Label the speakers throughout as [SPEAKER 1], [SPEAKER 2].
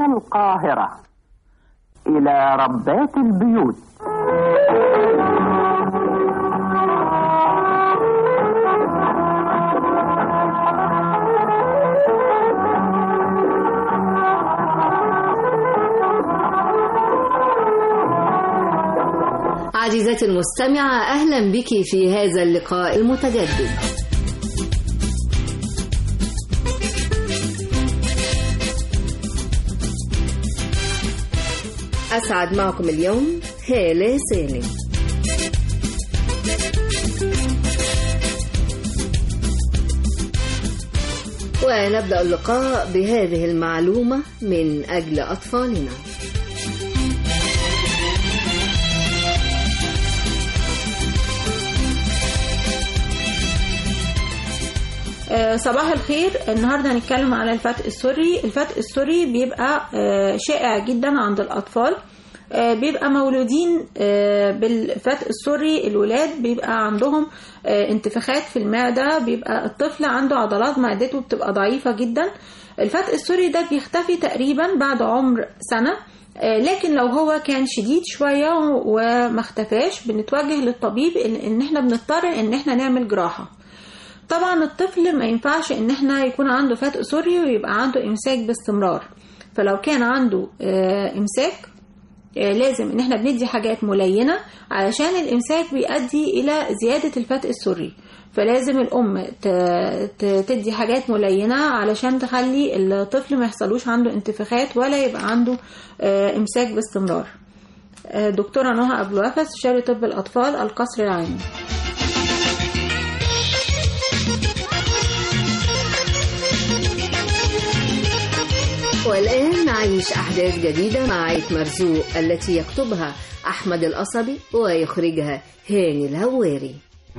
[SPEAKER 1] من القاهرة إلى ربات البيوت
[SPEAKER 2] عزيزتي المستمعة أهلا بك في هذا اللقاء المتجدد أسعد معكم اليوم هالة سالم ونبدأ اللقاء بهذه المعلومة من أجل أطفالنا
[SPEAKER 3] آه، صباح الخير النهارده هنتكلم على الفتق السري الفتق السري بيبقى آه، شائع جدا عند الاطفال آه، بيبقى مولودين آه، بالفتق السري الولاد بيبقى عندهم آه، انتفاخات في المعدة بيبقى الطفل عنده عضلات معدته بتبقى ضعيفة جدا الفتق السري ده بيختفي تقريبا بعد عمر سنة آه، لكن لو هو كان شديد شوية وما اختفاش بنتوجه للطبيب ان إن احنا بنضطر ان احنا نعمل جراحة طبعا الطفل ما ينفعش ان احنا يكون عنده فتق سري ويبقى عنده امساك باستمرار فلو كان عنده آه، امساك آه، لازم ان احنا بندي حاجات ملينة علشان الامساك بيؤدي الى زيادة الفتق السري فلازم الام ت- ت- تدي حاجات ملينة علشان تخلي الطفل ما يحصلوش عنده انتفاخات ولا يبقى عنده آه، امساك باستمرار آه، دكتورة نهى أبو الوفا استشاري طب الأطفال القصر العيني
[SPEAKER 2] والآن نعيش أحداث جديدة مع عيت مرزوق التي يكتبها أحمد القصبي ويخرجها هاني الهواري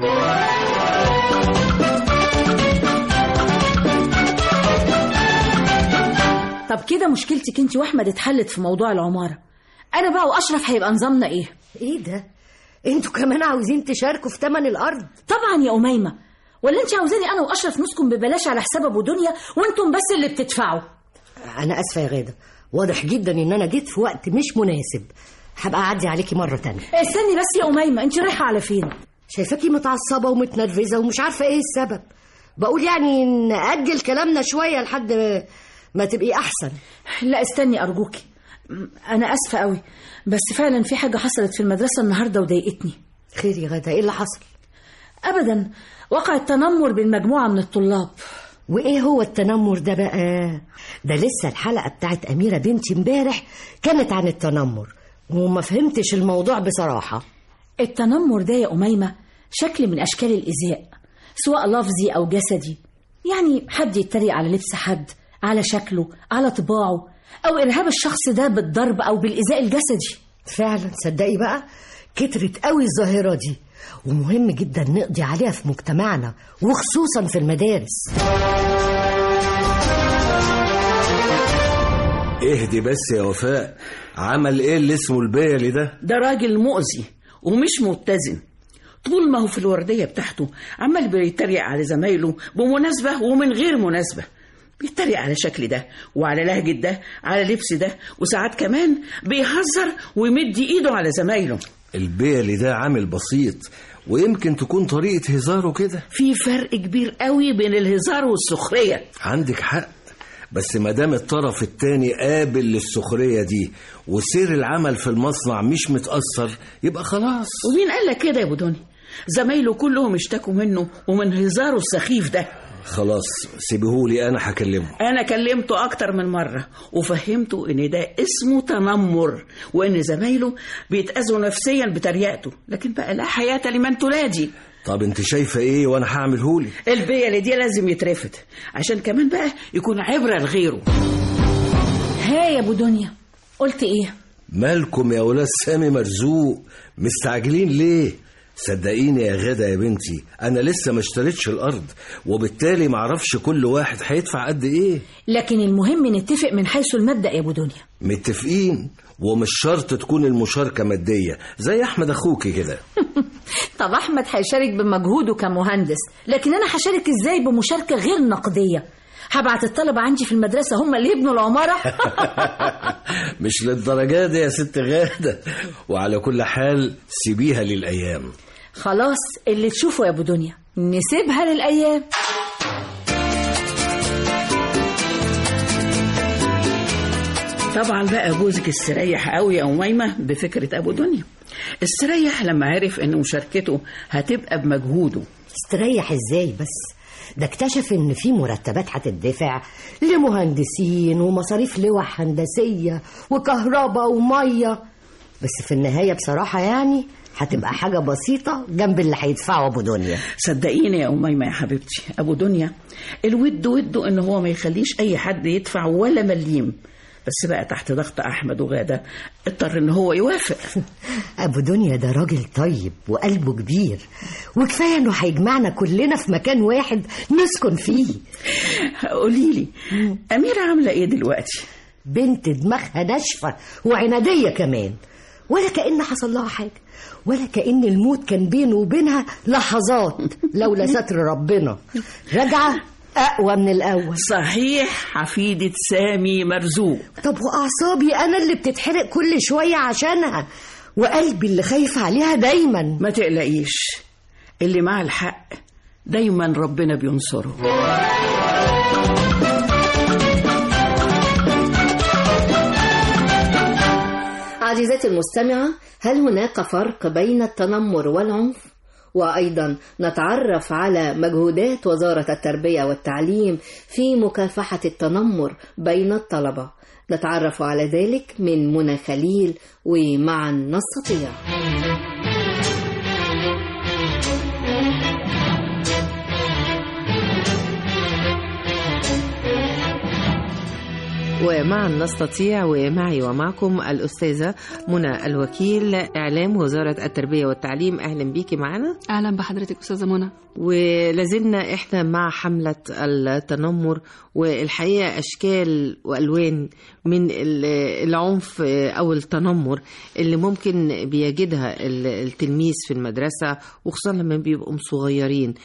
[SPEAKER 4] طب كده مشكلتك انت واحمد اتحلت في موضوع العماره انا بقى واشرف هيبقى نظامنا ايه
[SPEAKER 5] ايه ده انتوا كمان عاوزين تشاركوا في تمن الارض
[SPEAKER 4] طبعا يا اميمه ولا انت عاوزاني انا واشرف نسكن ببلاش على حساب ابو دنيا وانتم بس اللي بتدفعوا
[SPEAKER 5] انا اسفه يا غاده واضح جدا ان انا جيت في وقت مش مناسب هبقى اعدي عليكي مره تانية
[SPEAKER 4] استني بس يا اميمه انت رايحه على فين
[SPEAKER 5] شايفاكي متعصبه ومتنرفزه ومش عارفه ايه السبب بقول يعني نأجل كلامنا شويه لحد ما تبقي احسن
[SPEAKER 4] لا استني ارجوكي م- انا اسفه قوي بس فعلا في حاجه حصلت في المدرسه النهارده وضايقتني
[SPEAKER 5] خير يا غاده ايه اللي حصل
[SPEAKER 4] ابدا وقع التنمر بين مجموعه من الطلاب
[SPEAKER 5] وايه هو التنمر ده بقى ده لسه الحلقه بتاعت اميره بنتي امبارح كانت عن التنمر وما فهمتش الموضوع بصراحه
[SPEAKER 4] التنمر ده يا أميمة شكل من أشكال الإيذاء سواء لفظي أو جسدي يعني حد يتريق على لبس حد على شكله على طباعه أو إرهاب الشخص ده بالضرب أو بالإيذاء الجسدي
[SPEAKER 5] فعلا صدقي بقى كترت قوي الظاهرة دي ومهم جدا نقضي عليها في مجتمعنا وخصوصا في المدارس
[SPEAKER 6] اهدي بس يا وفاء عمل ايه اللي اسمه البيلي ده
[SPEAKER 7] ده راجل مؤذي ومش متزن طول ما هو في الوردية بتاعته عمال بيتريق على زمايله بمناسبة ومن غير مناسبة بيتريق على شكل ده وعلى لهجة ده على لبس ده وساعات كمان بيهزر ويمد ايده على زمايله
[SPEAKER 6] البيلي ده عامل بسيط ويمكن تكون طريقة هزاره كده
[SPEAKER 7] في فرق كبير قوي بين الهزار والسخرية
[SPEAKER 6] عندك حق بس ما دام الطرف التاني قابل للسخرية دي وسير العمل في المصنع مش متأثر يبقى خلاص
[SPEAKER 7] ومين قال لك كده يا ابو دنيا زمايله كلهم اشتكوا منه ومن هزاره السخيف ده
[SPEAKER 6] خلاص سيبهولي انا هكلمه
[SPEAKER 7] انا كلمته اكتر من مره وفهمته ان ده اسمه تنمر وان زمايله بيتاذوا نفسيا بتريقته لكن بقى لا حياه لمن تنادي
[SPEAKER 6] طب انت شايفة ايه وانا هعملهولي
[SPEAKER 7] البيئة دي لازم يترفض عشان كمان بقى يكون عبرة لغيره
[SPEAKER 4] ها يا أبو دنيا قلت إيه
[SPEAKER 6] مالكم يا ولاد سامي مرزوق مستعجلين ليه صدقيني يا غدا يا بنتي انا لسه ما اشتريتش الارض وبالتالي معرفش كل واحد هيدفع قد ايه
[SPEAKER 4] لكن المهم نتفق من حيث المبدأ يا أبو دنيا
[SPEAKER 6] متفقين ومش شرط تكون المشاركة مادية زي أحمد أخوكي كده
[SPEAKER 4] طب أحمد هيشارك بمجهوده كمهندس لكن أنا هشارك إزاي بمشاركة غير نقدية هبعت الطلبة عندي في المدرسة هم اللي يبنوا العمارة
[SPEAKER 6] مش للدرجة دي يا ست غادة وعلى كل حال سيبيها للأيام
[SPEAKER 4] خلاص اللي تشوفه يا أبو دنيا نسيبها للأيام
[SPEAKER 7] طبعا بقى جوزك استريح قوي يا أميمة بفكرة أبو دنيا استريح لما عرف إن مشاركته هتبقى بمجهوده
[SPEAKER 5] استريح ازاي بس ده اكتشف ان في مرتبات هتدفع لمهندسين ومصاريف لوح هندسية وكهرباء ومية بس في النهاية بصراحة يعني هتبقى حاجة بسيطة جنب اللي هيدفعه أبو دنيا
[SPEAKER 7] صدقيني يا أميمة يا حبيبتي أبو دنيا الود وده إن هو ما يخليش أي حد يدفع ولا مليم بس بقى تحت ضغط أحمد وغادة اضطر إن هو يوافق
[SPEAKER 5] أبو دنيا ده راجل طيب وقلبه كبير وكفاية إنه هيجمعنا كلنا في مكان واحد نسكن فيه
[SPEAKER 7] قولي لي أميرة عاملة إيه دلوقتي؟
[SPEAKER 5] بنت دماغها ناشفة وعنادية كمان ولا كأن حصل لها حاجة ولا كأن الموت كان بينه وبينها لحظات لولا ستر ربنا راجعة أقوى من الأول
[SPEAKER 7] صحيح حفيدة سامي مرزوق
[SPEAKER 5] طب وأعصابي أنا اللي بتتحرق كل شوية عشانها وقلبي اللي خايف عليها دايما
[SPEAKER 7] ما تقلقيش اللي مع الحق دايما ربنا بينصره
[SPEAKER 2] عزيزتي المستمعة هل هناك فرق بين التنمر والعنف؟ وأيضا نتعرف على مجهودات وزارة التربية والتعليم في مكافحة التنمر بين الطلبة نتعرف على ذلك من منى خليل ومعا نستطيع
[SPEAKER 8] ومعا نستطيع ومعي ومعكم الأستاذة منى الوكيل إعلام وزارة التربية والتعليم أهلا بيكي معنا
[SPEAKER 9] اهلا بحضرتك استاذه منى
[SPEAKER 8] ولازلنا إحنا مع حملة التنمر والحقيقة أشكال وألوان من ال- العنف أو التنمر اللي ممكن بيجدها ال- التلميذ في المدرسة وخصوصا لما بيبقوا صغيرين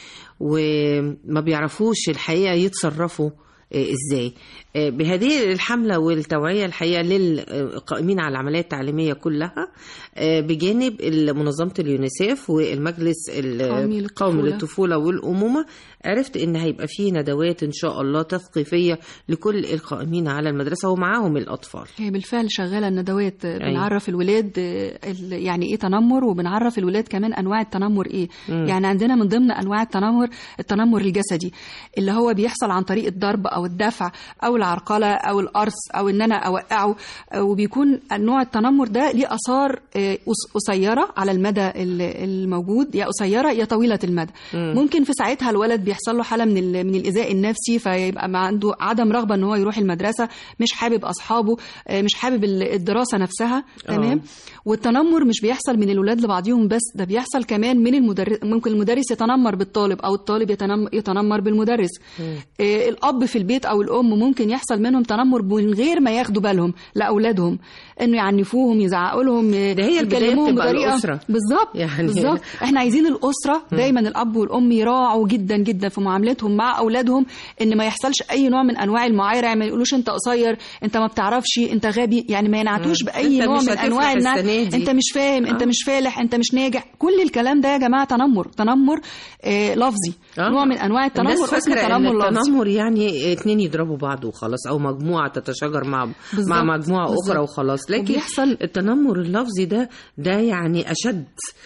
[SPEAKER 8] وما بيعرفوش الحقيقة يتصرفوا آه، ازاي آه، بهذه الحمله والتوعيه الحقيقه للقائمين على العمليه التعليميه كلها آه، بجانب منظمه اليونيسيف والمجلس
[SPEAKER 9] قومي
[SPEAKER 8] القومي
[SPEAKER 9] للطفولة.
[SPEAKER 8] للطفوله والامومه عرفت ان هيبقى فيه ندوات ان شاء الله تثقيفيه لكل القائمين على المدرسه ومعاهم الاطفال
[SPEAKER 9] هي بالفعل شغاله الندوات بنعرف الولاد آه، ال- يعني ايه تنمر وبنعرف الولاد كمان انواع التنمر ايه
[SPEAKER 8] مم.
[SPEAKER 9] يعني عندنا من ضمن انواع التنمر التنمر الجسدي اللي هو بيحصل عن طريق الضرب او الدفع او العرقله او القرص او ان انا اوقعه آه، وبيكون نوع التنمر ده ليه اثار آه، قص- قصيره على المدى ال- الموجود يا قصيره يا طويله المدى
[SPEAKER 8] مم.
[SPEAKER 9] ممكن في ساعتها الولد بيحصل له حاله من ال- من الايذاء النفسي فيبقى ما عنده عدم رغبه ان هو يروح المدرسه مش حابب اصحابه آه، مش حابب ال- الدراسه نفسها
[SPEAKER 8] آه.
[SPEAKER 9] تمام والتنمر مش بيحصل من الولاد لبعضهم بس ده بيحصل كمان من المدرس ممكن المدرس يتنمر بالطالب او الطالب يتنم... يتنمر بالمدرس آه، الاب في البيت او الام ممكن يحصل منهم تنمر من غير ما ياخدوا بالهم لاولادهم انه يعنفوهم يزعقوا لهم آه،
[SPEAKER 8] ده هي البداية
[SPEAKER 9] يكلموهم
[SPEAKER 8] بتبقى
[SPEAKER 9] بطريقة-
[SPEAKER 8] الأسرة.
[SPEAKER 9] بالظبط
[SPEAKER 8] يعني-
[SPEAKER 9] بالظبط احنا عايزين الاسره دايما الاب والام يراعوا جدا جدا في معاملتهم مع اولادهم ان ما يحصلش اي نوع من انواع المعايره يعني ما يقولوش انت قصير انت ما بتعرفش انت غبي يعني ما ينعتوش
[SPEAKER 8] مم.
[SPEAKER 9] باي
[SPEAKER 8] أنت
[SPEAKER 9] نوع
[SPEAKER 8] مش
[SPEAKER 9] من
[SPEAKER 8] هتفلح
[SPEAKER 9] انواع النعت
[SPEAKER 8] السنة دي.
[SPEAKER 9] انت مش فاهم انت
[SPEAKER 8] آه.
[SPEAKER 9] مش فالح انت مش ناجح كل الكلام ده يا جماعه تنمر تنمر آه لفظي
[SPEAKER 8] آه.
[SPEAKER 9] نوع من انواع التنمر
[SPEAKER 8] الناس
[SPEAKER 9] اسمه
[SPEAKER 8] فاكرة إن
[SPEAKER 9] تنمر لفظي
[SPEAKER 8] التنمر يعني اتنين يضربوا بعض وخلاص او مجموعه تتشاجر مع
[SPEAKER 9] بالظبط.
[SPEAKER 8] مع مجموعه
[SPEAKER 9] بالظبط.
[SPEAKER 8] اخرى وخلاص لكن
[SPEAKER 9] وبيحصل-
[SPEAKER 8] التنمر اللفظي ده ده يعني اشد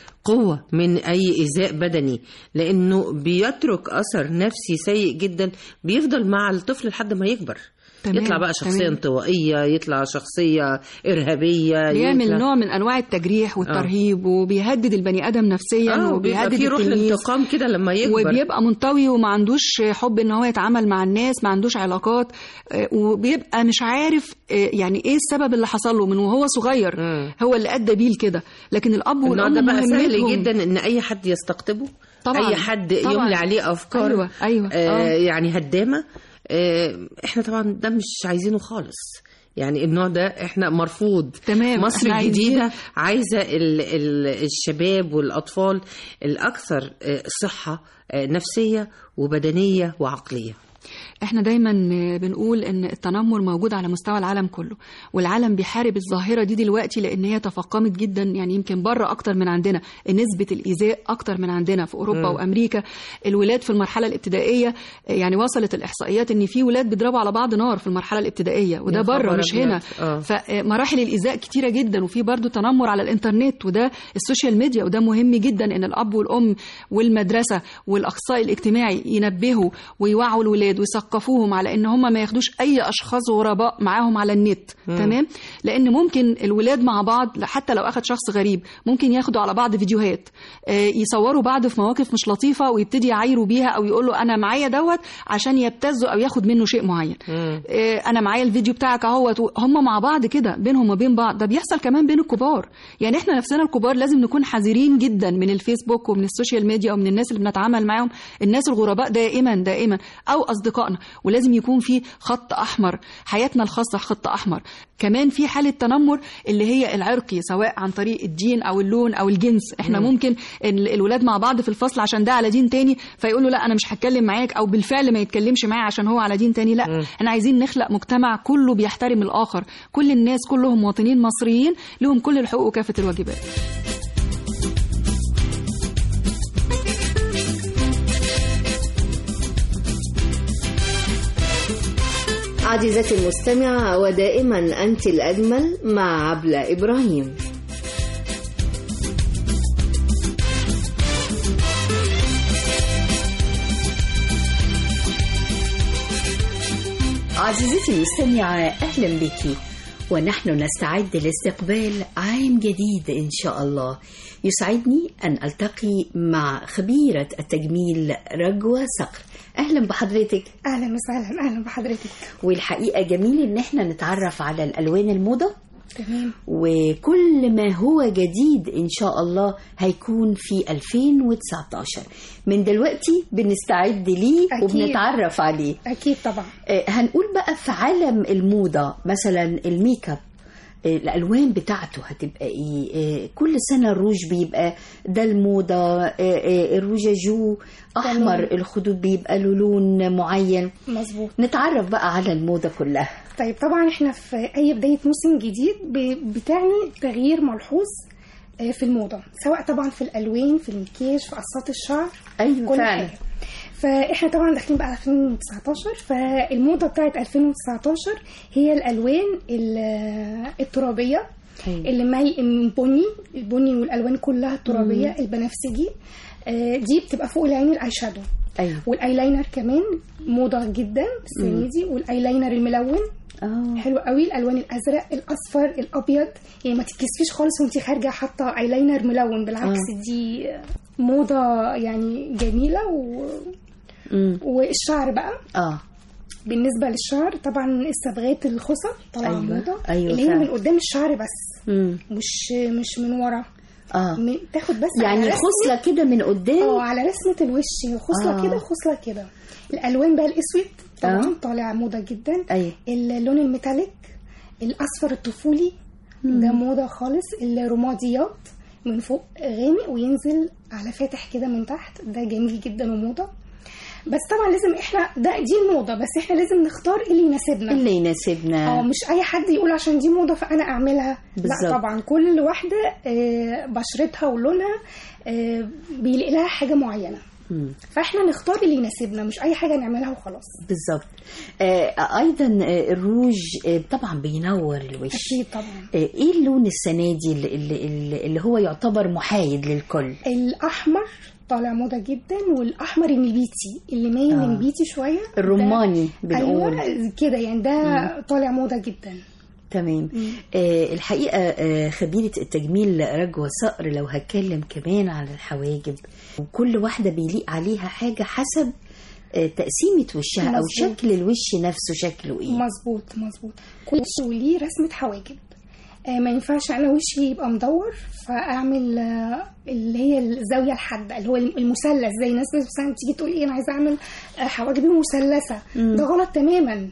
[SPEAKER 8] قوة من أي إيذاء بدني لأنه بيترك أثر نفسي سيء جدا بيفضل مع الطفل لحد ما يكبر
[SPEAKER 9] تمام،
[SPEAKER 8] يطلع بقى شخصية
[SPEAKER 9] تمام.
[SPEAKER 8] انطوائية يطلع شخصية إرهابية
[SPEAKER 9] بيعمل
[SPEAKER 8] يطلع...
[SPEAKER 9] نوع من انواع التجريح والترهيب وبيهدد البني ادم نفسيا
[SPEAKER 8] آه بيبقى
[SPEAKER 9] وبيهدد
[SPEAKER 8] في روح
[SPEAKER 9] التلميذ.
[SPEAKER 8] الانتقام كده لما يكبر
[SPEAKER 9] وبيبقى منطوي وما عندوش حب ان هو يتعامل مع الناس ما عندوش علاقات آه، وبيبقى مش عارف آه، يعني ايه السبب اللي حصل له من وهو صغير
[SPEAKER 8] مم.
[SPEAKER 9] هو اللي ادى بيه لكده لكن الاب
[SPEAKER 8] النوع
[SPEAKER 9] والام
[SPEAKER 8] ده بقى سهل
[SPEAKER 9] مهمتهم-
[SPEAKER 8] جدا ان اي حد يستقطبه
[SPEAKER 9] طبعاً،
[SPEAKER 8] اي حد
[SPEAKER 9] طبعاً.
[SPEAKER 8] يملي عليه افكار
[SPEAKER 9] أيوة، أيوة،
[SPEAKER 8] آه
[SPEAKER 9] آه.
[SPEAKER 8] يعني هدامه آه احنا طبعا ده مش عايزينه خالص يعني النوع ده احنا مرفوض
[SPEAKER 9] تمام،
[SPEAKER 8] مصر
[SPEAKER 9] إحنا
[SPEAKER 8] الجديده
[SPEAKER 9] عايزين-
[SPEAKER 8] عايزه ال ال الشباب والاطفال الاكثر آه، صحه آه، نفسيه وبدنيه وعقليه
[SPEAKER 9] احنا دايما بنقول ان التنمر موجود على مستوى العالم كله والعالم بيحارب الظاهره دي دلوقتي لان هي تفاقمت جدا يعني يمكن بره اكتر من عندنا نسبه الايذاء اكتر من عندنا في اوروبا
[SPEAKER 8] مم.
[SPEAKER 9] وامريكا الولاد في المرحله الابتدائيه يعني وصلت الاحصائيات ان في ولاد بيضربوا على بعض نار في المرحله الابتدائيه وده
[SPEAKER 8] يا
[SPEAKER 9] بره
[SPEAKER 8] خبر
[SPEAKER 9] مش
[SPEAKER 8] أبيض.
[SPEAKER 9] هنا
[SPEAKER 8] آه.
[SPEAKER 9] فمراحل الايذاء كتيره جدا وفي برضو تنمر على الانترنت وده السوشيال ميديا وده مهم جدا ان الاب والام والمدرسه والاخصائي الاجتماعي ينبهوا ويوعوا الولاد ويثقفوهم على ان هم ما ياخدوش اي اشخاص غرباء معاهم على النت
[SPEAKER 8] مم.
[SPEAKER 9] تمام لان ممكن الولاد مع بعض حتى لو اخد شخص غريب ممكن ياخدوا على بعض فيديوهات آه، يصوروا بعض في مواقف مش لطيفه ويبتدي يعايروا بيها او يقول له انا معايا دوت عشان يبتزوا او ياخد منه شيء معين
[SPEAKER 8] مم.
[SPEAKER 9] آه، انا معايا الفيديو بتاعك اهوت هم مع بعض كده بينهم وبين بعض ده بيحصل كمان بين الكبار يعني احنا نفسنا الكبار لازم نكون حذرين جدا من الفيسبوك ومن السوشيال ميديا ومن الناس اللي بنتعامل معاهم الناس الغرباء دائما دائما او اصدقائنا ولازم يكون في خط احمر حياتنا الخاصه خط احمر كمان في حاله تنمر اللي هي العرقي سواء عن طريق الدين او اللون او الجنس احنا
[SPEAKER 8] مم.
[SPEAKER 9] ممكن ال- الولاد مع بعض في الفصل عشان ده على دين تاني فيقولوا لا انا مش هتكلم معاك او بالفعل ما يتكلمش معايا عشان هو على دين تاني لا احنا عايزين نخلق مجتمع كله بيحترم الاخر كل الناس كلهم مواطنين مصريين لهم كل الحقوق وكافه الواجبات
[SPEAKER 2] عزيزتي المستمعة ودائما أنت الأجمل مع عبلة إبراهيم
[SPEAKER 10] عزيزتي المستمعة أهلا بك ونحن نستعد لاستقبال عام جديد إن شاء الله يسعدني أن ألتقي مع خبيرة التجميل رجوة صقر أهلا بحضرتك
[SPEAKER 11] اهلا وسهلا اهلا بحضرتك
[SPEAKER 10] والحقيقة جميل إن احنا نتعرف على الألوان الموضة
[SPEAKER 11] تمام
[SPEAKER 10] وكل ما هو جديد إن شاء الله هيكون في 2019 من دلوقتي بنستعد ليه
[SPEAKER 11] أكيد.
[SPEAKER 10] وبنتعرف عليه
[SPEAKER 11] اكيد طبعا
[SPEAKER 10] آه، هنقول بقى في عالم الموضة مثلا الميك اب آه، الالوان بتاعته هتبقى ايه آه، كل سنه الروج بيبقى ده الموضه آه، آه، الروجاجو احمر
[SPEAKER 11] تمام.
[SPEAKER 10] الخدود بيبقى له لون معين
[SPEAKER 11] مظبوط
[SPEAKER 10] نتعرف بقى على الموضه كلها
[SPEAKER 11] طيب طبعا احنا في اي بدايه موسم جديد ب- بتعني تغيير ملحوظ آه، في الموضه سواء طبعا في الالوان في المكياج في قصات الشعر
[SPEAKER 10] ايوه
[SPEAKER 11] كل
[SPEAKER 10] فعلا
[SPEAKER 11] حاجه فاحنا طبعا داخلين بقى 2019 فالموضه بتاعت 2019 هي الالوان ال- الترابيه
[SPEAKER 10] أيوة.
[SPEAKER 11] اللي مي بني البني والالوان كلها الترابيه
[SPEAKER 10] مم.
[SPEAKER 11] البنفسجي آه، دي بتبقى فوق العين الاي شادو
[SPEAKER 10] ايوه
[SPEAKER 11] والايلاينر كمان موضه جدا السنه
[SPEAKER 10] مم.
[SPEAKER 11] دي والايلاينر الملون
[SPEAKER 10] اه
[SPEAKER 11] حلو قوي الالوان الازرق الاصفر الابيض يعني ما تتكسفيش خالص وانت خارجه حاطه ايلاينر ملون بالعكس
[SPEAKER 10] آه.
[SPEAKER 11] دي موضه يعني جميله و...
[SPEAKER 10] امم
[SPEAKER 11] والشعر بقى
[SPEAKER 10] اه
[SPEAKER 11] بالنسبه للشعر طبعا الصبغات الخصل طالعه
[SPEAKER 10] أيوة.
[SPEAKER 11] موضه
[SPEAKER 10] أيوة
[SPEAKER 11] اللي هي
[SPEAKER 10] فعلا.
[SPEAKER 11] من قدام الشعر بس
[SPEAKER 10] امم
[SPEAKER 11] مش مش من ورا
[SPEAKER 10] اه
[SPEAKER 11] من- تاخد بس
[SPEAKER 10] يعني
[SPEAKER 11] على رسمة-
[SPEAKER 10] خصله كده من قدام
[SPEAKER 11] اه على رسمه الوش خصله
[SPEAKER 10] آه.
[SPEAKER 11] كده وخصله كده الالوان بقى الاسود طبعا
[SPEAKER 10] آه.
[SPEAKER 11] طالع موضه جدا
[SPEAKER 10] ايوه
[SPEAKER 11] اللون الميتاليك الاصفر الطفولي ده موضه خالص الرماديات من فوق غامق وينزل على فاتح كده من تحت ده جميل جدا وموضه بس طبعا لازم احنا ده دي الموضه بس احنا لازم نختار اللي يناسبنا
[SPEAKER 10] اللي يناسبنا
[SPEAKER 11] اه مش اي حد يقول عشان دي موضه فانا اعملها
[SPEAKER 10] بالظبط.
[SPEAKER 11] لا طبعا كل واحده آه، بشرتها ولونها آه، بيلاقي لها حاجه معينه
[SPEAKER 10] مم.
[SPEAKER 11] فاحنا نختار اللي يناسبنا مش اي حاجه نعملها وخلاص
[SPEAKER 10] بالظبط آه ايضا آه الروج آه طبعا بينور الوش
[SPEAKER 11] اكيد طبعا
[SPEAKER 10] آه ايه اللون السنه دي اللي, اللي, اللي هو يعتبر محايد للكل
[SPEAKER 11] الاحمر طالع موضه جدا والاحمر النبيتي اللي مايل
[SPEAKER 10] آه.
[SPEAKER 11] من بيتي شويه ده-
[SPEAKER 10] الرماني بنقول
[SPEAKER 11] ايوه كده يعني ده طالع موضه جدا
[SPEAKER 10] تمام آه الحقيقه آه خبيره التجميل رجوه صقر لو هتكلم كمان على الحواجب وكل واحده بيليق عليها حاجه حسب آه تقسيمه وشها او
[SPEAKER 11] مظبوط.
[SPEAKER 10] شكل الوش نفسه شكله ايه
[SPEAKER 11] مظبوط مظبوط كل وش وليه رسمه حواجب آه، ما ينفعش انا وشي يبقى مدور فاعمل آه، اللي هي الزاويه الحاده اللي هو المثلث زي الناس مثلا تيجي تقول ايه انا عايزه اعمل آه، حواجبي مثلثه
[SPEAKER 10] مم.
[SPEAKER 11] ده غلط تماما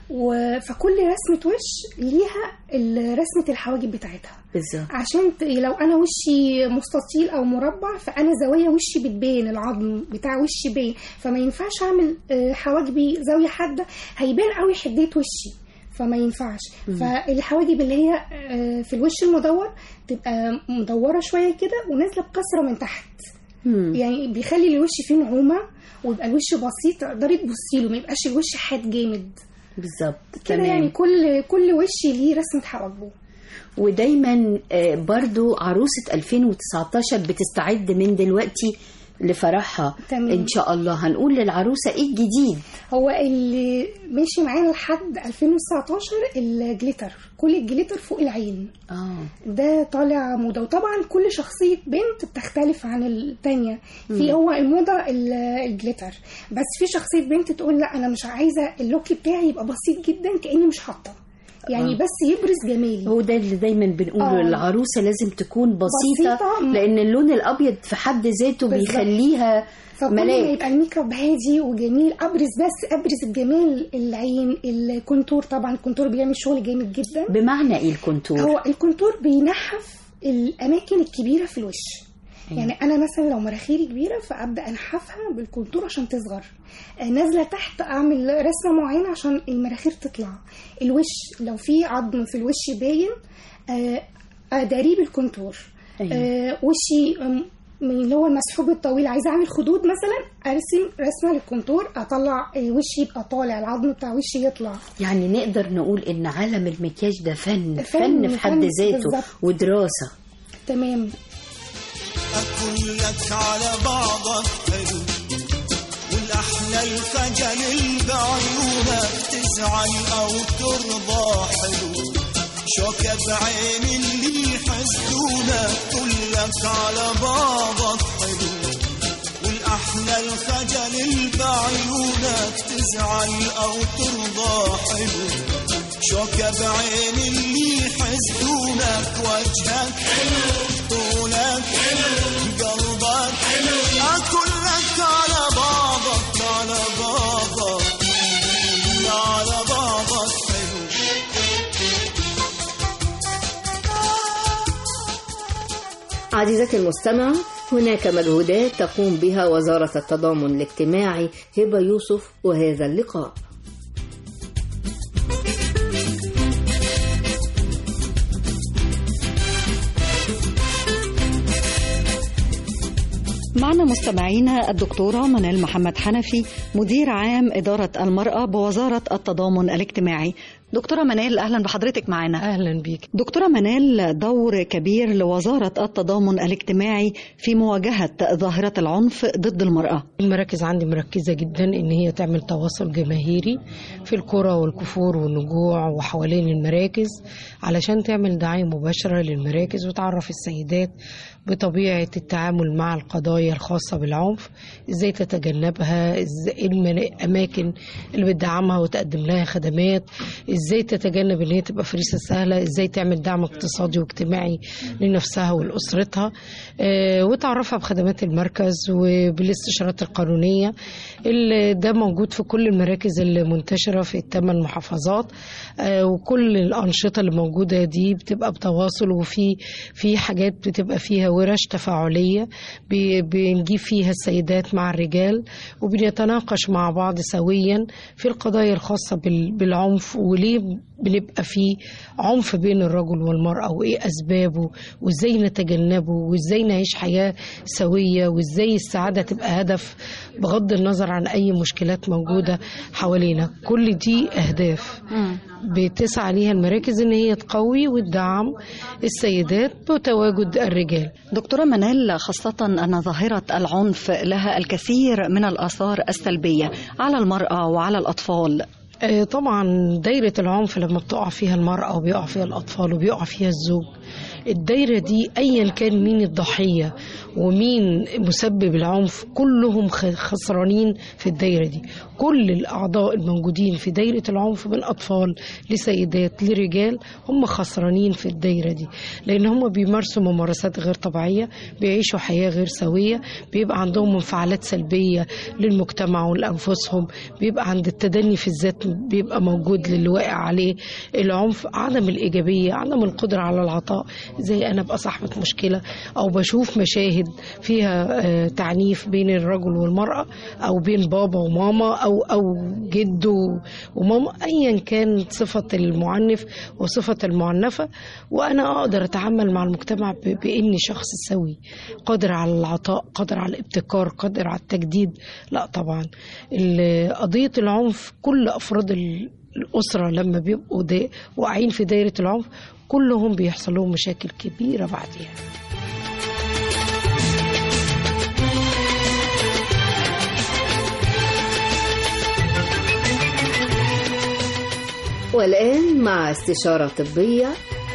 [SPEAKER 11] و- فكل رسمه وش ليها ال- رسمه الحواجب بتاعتها
[SPEAKER 10] بالظبط
[SPEAKER 11] عشان ت- لو انا وشي مستطيل او مربع فانا زوايا وشي بتبان العظم بتاع وشي باين فما ينفعش اعمل آه، حواجبي زاويه حاده هيبان قوي حديه وشي فما ينفعش
[SPEAKER 10] مم.
[SPEAKER 11] فالحواجب اللي هي آه، في الوش المدور تبقى مدوره شويه كده ونازله بكسره من تحت يعني بيخلي الوش فيه نعومه ويبقى الوش بسيط تقدري تبصي له ما يبقاش الوش حاد جامد
[SPEAKER 10] بالظبط
[SPEAKER 11] كده
[SPEAKER 10] تمام.
[SPEAKER 11] يعني كل كل وش ليه رسمه حواجبه
[SPEAKER 10] ودايما آه، برضو عروسة 2019 بتستعد من دلوقتي لفرحها
[SPEAKER 11] تمام.
[SPEAKER 10] ان شاء الله هنقول للعروسة ايه الجديد
[SPEAKER 11] هو اللي ماشي معانا لحد 2019 الجليتر كل الجليتر فوق العين
[SPEAKER 10] اه
[SPEAKER 11] ده طالع موضة وطبعا كل شخصية بنت بتختلف عن التانية
[SPEAKER 10] مم.
[SPEAKER 11] في هو الموضة ال- الجليتر بس في شخصية بنت تقول لا أنا مش عايزة اللوك بتاعي يبقى بسيط جدا كأني مش حاطة يعني
[SPEAKER 10] آه.
[SPEAKER 11] بس يبرز جمالي
[SPEAKER 10] هو ده اللي دايما بنقوله
[SPEAKER 11] آه.
[SPEAKER 10] العروسة لازم تكون بسيطة,
[SPEAKER 11] بسيطة.
[SPEAKER 10] لأن اللون الأبيض في حد ذاته
[SPEAKER 11] بالظبط.
[SPEAKER 10] بيخليها
[SPEAKER 11] فكل ما
[SPEAKER 10] ملاك
[SPEAKER 11] يبقى الميك اب هادي وجميل ابرز بس ابرز الجمال العين الكونتور طبعا الكونتور بيعمل شغل جامد جدا
[SPEAKER 10] بمعنى ايه الكونتور؟
[SPEAKER 11] هو الكونتور بينحف الاماكن الكبيره في الوش
[SPEAKER 10] أيوة.
[SPEAKER 11] يعني انا مثلا لو مناخيري كبيره فابدا انحفها بالكونتور عشان تصغر آه، نازله تحت اعمل رسمه معينه عشان المناخير تطلع الوش لو في عظم في الوش باين آه، اداريه بالكونتور
[SPEAKER 10] أيوة.
[SPEAKER 11] آه، وشي آم، من اللي هو المسحوب الطويل عايزه اعمل خدود مثلا ارسم رسمه للكونتور اطلع آه، وشي يبقى طالع العظم بتاع وشي يطلع
[SPEAKER 10] يعني نقدر نقول ان عالم المكياج ده فن
[SPEAKER 11] فن،
[SPEAKER 10] فن في حد
[SPEAKER 11] فن
[SPEAKER 10] ذاته
[SPEAKER 11] بالظبط.
[SPEAKER 10] ودراسة
[SPEAKER 11] تمام
[SPEAKER 12] كلك على بعضك حلو والأحلى الخجل اللي بعيونك تزعل أو ترضى حلو شوكة بعين اللي يحسدونك كلك على بعضك حلو والأحلى الخجل اللي بعيونك تزعل أو ترضى حلو شوكة بعين اللي يحسدونك وجهك حلو طولك حلو قلبك حلو أكلك على بعضك على بعضك على بعضك حلو
[SPEAKER 2] عزيزتي المستمعة هناك مجهودات تقوم بها وزارة التضامن الاجتماعي هبة يوسف وهذا اللقاء
[SPEAKER 13] معنا مستمعينا الدكتورة منال محمد حنفي مدير عام إدارة المرأة بوزارة التضامن الاجتماعي دكتورة منال أهلا بحضرتك معنا
[SPEAKER 14] أهلا بيك
[SPEAKER 13] دكتورة منال دور كبير لوزارة التضامن الاجتماعي في مواجهة ظاهرة العنف ضد المرأة
[SPEAKER 14] المراكز عندي مركزة جدا إن هي تعمل تواصل جماهيري في القرى والكفور والنجوع وحوالين المراكز علشان تعمل دعاية مباشرة للمراكز وتعرف السيدات بطبيعة التعامل مع القضايا الخاصة بالعنف ازاي تتجنبها ازاي إيه المنا- الأماكن اللي بتدعمها وتقدم لها خدمات ازاي تتجنب ان هي تبقى فريسة سهلة ازاي تعمل دعم اقتصادي واجتماعي لنفسها ولأسرتها آه، وتعرفها بخدمات المركز وبالاستشارات القانونية اللي ده موجود في كل المراكز اللي منتشرة في الثمان محافظات آه، وكل الأنشطة اللي موجودة دي بتبقى بتواصل وفي في حاجات بتبقى فيها ورش تفاعلية بي- بنجيب فيها السيدات مع الرجال وبنتناقش مع بعض سويا في القضايا الخاصة بال- بالعنف وليه بنبقى في عنف بين الرجل والمرأة وإيه أسبابه وإزاي نتجنبه وإزاي نعيش حياة سوية وإزاي السعادة تبقى هدف بغض النظر عن أي مشكلات موجودة حوالينا كل دي أهداف بتسعى ليها المراكز ان هي تقوي وتدعم السيدات بتواجد الرجال
[SPEAKER 13] دكتورة منال خاصة أن ظاهرة العنف لها الكثير من الآثار السلبية على المرأة وعلى الأطفال
[SPEAKER 14] آه، طبعا دايرة العنف لما بتقع فيها المرأة وبيقع فيها الأطفال وبيقع فيها الزوج الدايرة دي أيا كان مين الضحية ومين مسبب العنف كلهم خ- خسرانين في الدايرة دي كل الأعضاء الموجودين في دايرة العنف من أطفال لسيدات لرجال هم خسرانين في الدايرة دي لأن هم بيمارسوا ممارسات غير طبيعية بيعيشوا حياة غير سوية بيبقى عندهم انفعالات سلبية للمجتمع ولأنفسهم بيبقى عند التدني في الذات ساعات بيبقى موجود للي واقع عليه العنف عدم الإيجابية عدم القدرة على العطاء زي أنا أبقى صاحبة مشكلة أو بشوف مشاهد فيها آه، تعنيف بين الرجل والمرأة أو بين بابا وماما أو أو جد و- وماما أيا كانت صفة المعنف وصفة المعنفة وأنا أقدر أتعامل مع المجتمع ب- بإني شخص سوي قادر على العطاء قادر على الابتكار قادر على التجديد لا طبعا ال- قضية العنف كل أفراد ال- الأسرة لما بيبقوا دا- واقعين في دايرة العنف كلهم بيحصل لهم مشاكل كبيرة بعديها
[SPEAKER 2] والآن مع استشارة طبية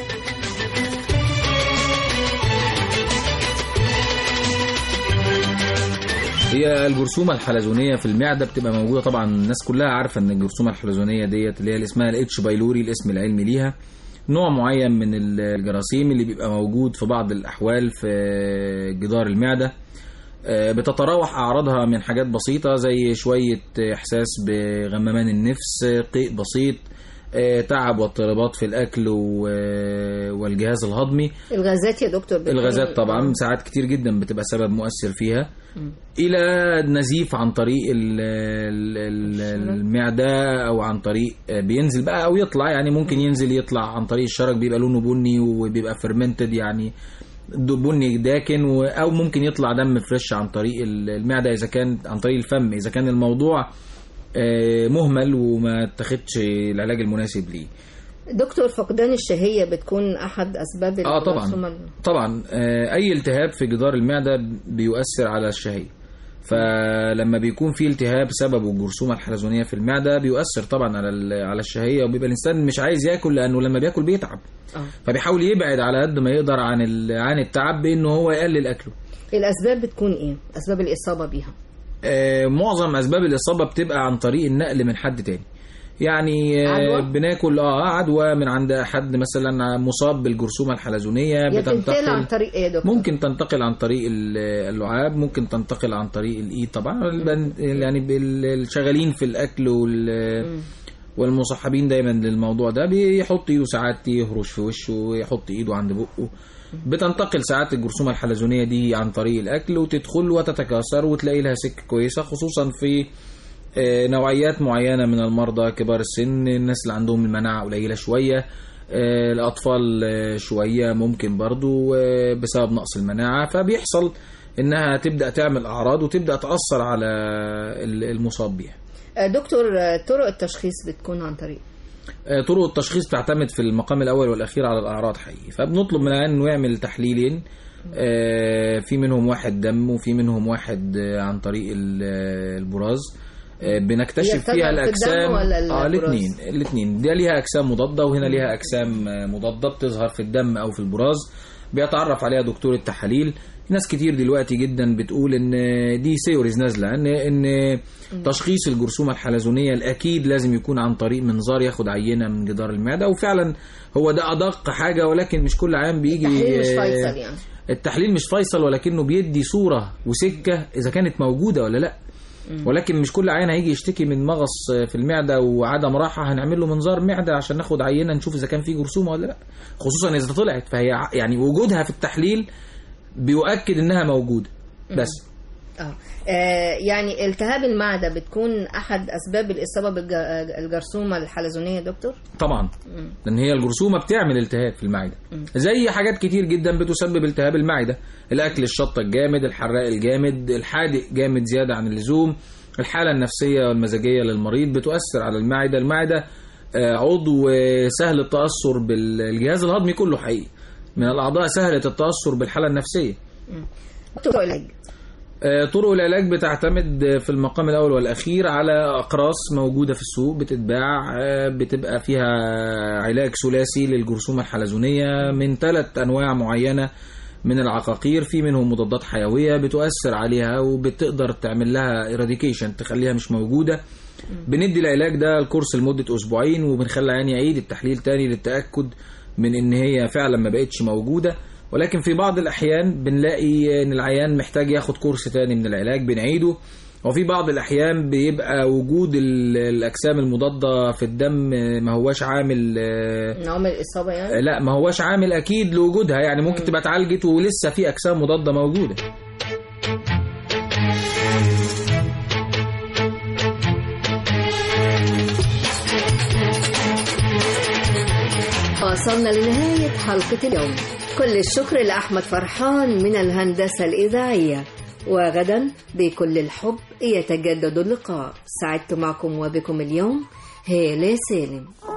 [SPEAKER 15] هي الجرثومه الحلزونيه في المعده بتبقى موجوده طبعا الناس كلها عارفه ان الجرثومه الحلزونيه ديت اللي هي اللي اسمها الاتش بايلوري الاسم العلمي ليها نوع معين من الجراثيم اللي بيبقى موجود في بعض الاحوال في جدار المعده آه، بتتراوح اعراضها من حاجات بسيطه زي شويه احساس بغممان النفس قيء بسيط آه، تعب واضطرابات في الاكل و- والجهاز الهضمي
[SPEAKER 2] الغازات يا دكتور بتكون-
[SPEAKER 15] الغازات طبعا ساعات كتير جدا بتبقى سبب مؤثر فيها
[SPEAKER 2] مم.
[SPEAKER 15] الى النزيف عن طريق ال- ال- ال- المعده او عن طريق بينزل بقى او يطلع يعني ممكن ينزل يطلع عن طريق الشرج بيبقى لونه بني وبيبقى فرمنتد يعني د- بني داكن و- او ممكن يطلع دم فريش عن طريق ال- المعده اذا كان عن طريق الفم اذا كان الموضوع آه، مهمل وما اتخذش العلاج المناسب ليه
[SPEAKER 2] دكتور فقدان الشهية بتكون أحد أسباب
[SPEAKER 15] اه طبعا
[SPEAKER 2] الجرثومة
[SPEAKER 15] طبعا آه، اي التهاب في جدار المعده بيؤثر على الشهيه فلما بيكون في التهاب سببه الجرثومه الحلزونيه في المعده بيؤثر طبعا على ال- على الشهيه وبيبقى الانسان مش عايز ياكل لانه لما بياكل بيتعب
[SPEAKER 2] آه.
[SPEAKER 15] فبيحاول يبعد على قد ما يقدر عن ال- عن التعب بانه هو يقلل اكله
[SPEAKER 2] الأسباب بتكون إيه؟ أسباب الإصابة بيها
[SPEAKER 15] آه، معظم اسباب الاصابه بتبقى عن طريق النقل من حد تاني يعني آه،
[SPEAKER 2] عدوى؟
[SPEAKER 15] بناكل اه عدوى من عند حد مثلا مصاب بالجرثومه الحلزونيه
[SPEAKER 2] يا بتنتقل
[SPEAKER 15] بتنتقل
[SPEAKER 2] عن طريق إيه يا دكتور؟
[SPEAKER 15] ممكن تنتقل عن طريق ال- اللعاب ممكن تنتقل عن طريق الايد طبعا البن- يعني بال- الشغالين في الاكل وال والمصاحبين دايما للموضوع ده بيحط ايده ساعات يهرش في وشه ويحط ايده عند بقه بتنتقل ساعات الجرثومه الحلزونيه دي عن طريق الاكل وتدخل وتتكاثر وتلاقي لها سكه كويسه خصوصا في آه، نوعيات معينه من المرضى كبار السن الناس اللي عندهم المناعه قليله شويه آه، الاطفال آه، شويه ممكن برضو آه، بسبب نقص المناعه فبيحصل انها تبدا تعمل اعراض وتبدا تاثر على ال- المصاب بيها
[SPEAKER 2] آه، دكتور آه، طرق التشخيص بتكون عن طريق
[SPEAKER 15] آه، طرق التشخيص تعتمد في المقام الاول والاخير على الاعراض حقيقي فبنطلب من العيان انه يعمل تحليلين آه، في منهم واحد دم وفي منهم واحد آه، عن طريق ال- آه، البراز آه، بنكتشف
[SPEAKER 2] يرتفع
[SPEAKER 15] فيها
[SPEAKER 2] في الدم
[SPEAKER 15] الاجسام
[SPEAKER 2] ولا
[SPEAKER 15] اه
[SPEAKER 2] البراز؟
[SPEAKER 15] الاثنين الاثنين ده ليها اجسام مضاده وهنا ليها اجسام آه، مضاده بتظهر في الدم او في البراز بيتعرف عليها دكتور التحاليل ناس كتير دلوقتي جدا بتقول ان دي سيوريز نازله ان ان تشخيص الجرثومه الحلزونيه الاكيد لازم يكون عن طريق منظار ياخد عينه من جدار المعده وفعلا هو ده ادق حاجه ولكن مش كل عام بيجي
[SPEAKER 2] التحليل مش فيصل يعني
[SPEAKER 15] التحليل مش فيصل ولكنه بيدي صوره وسكه اذا كانت موجوده ولا لا ولكن مش كل عيان هيجي يشتكي من مغص في المعده وعدم راحه هنعمل له منظار معده عشان ناخد عينه نشوف اذا كان في جرثومه ولا لا خصوصا اذا طلعت فهي ع- يعني وجودها في التحليل بيؤكد انها موجوده بس
[SPEAKER 2] اه آه، يعني التهاب المعدة بتكون أحد أسباب الإصابة بالجرثومة الحلزونية يا دكتور؟
[SPEAKER 15] طبعا
[SPEAKER 2] مم.
[SPEAKER 15] لان هي الجرثومه بتعمل التهاب في المعده زي حاجات كتير جدا بتسبب التهاب المعده الاكل الشطه الجامد الحراق الجامد الحادق جامد زياده عن اللزوم الحاله النفسيه والمزاجيه للمريض بتؤثر على المعده المعده آه، عضو آه، سهل التاثر بالجهاز الهضمي كله حقيقي من الاعضاء سهله التاثر بالحاله النفسيه
[SPEAKER 2] دكتور علاج
[SPEAKER 15] آه، طرق العلاج بتعتمد في المقام الأول والأخير على أقراص موجودة في السوق بتتباع آه، بتبقى فيها علاج ثلاثي للجرثومة الحلزونية من ثلاث أنواع معينة من العقاقير في منهم مضادات حيوية بتؤثر عليها وبتقدر تعمل لها إراديكيشن تخليها مش موجودة بندي العلاج ده الكورس لمدة أسبوعين وبنخلي العيان يعيد التحليل تاني للتأكد من إن هي فعلا ما بقتش موجودة ولكن في بعض الأحيان بنلاقي إن العيان محتاج ياخد كورس تاني من العلاج بنعيده وفي بعض الأحيان بيبقى وجود ال- الأجسام المضادة في الدم ما هواش عامل آه،
[SPEAKER 2] نعمل إصابة يعني
[SPEAKER 15] لا ما هواش عامل أكيد لوجودها يعني ممكن تبقى اتعالجت ولسه في أجسام مضادة موجودة
[SPEAKER 2] وصلنا لنهاية حلقة اليوم كل الشكر لأحمد فرحان من الهندسة الإذاعية وغدا بكل الحب يتجدد اللقاء سعدت معكم وبكم اليوم هالة سالم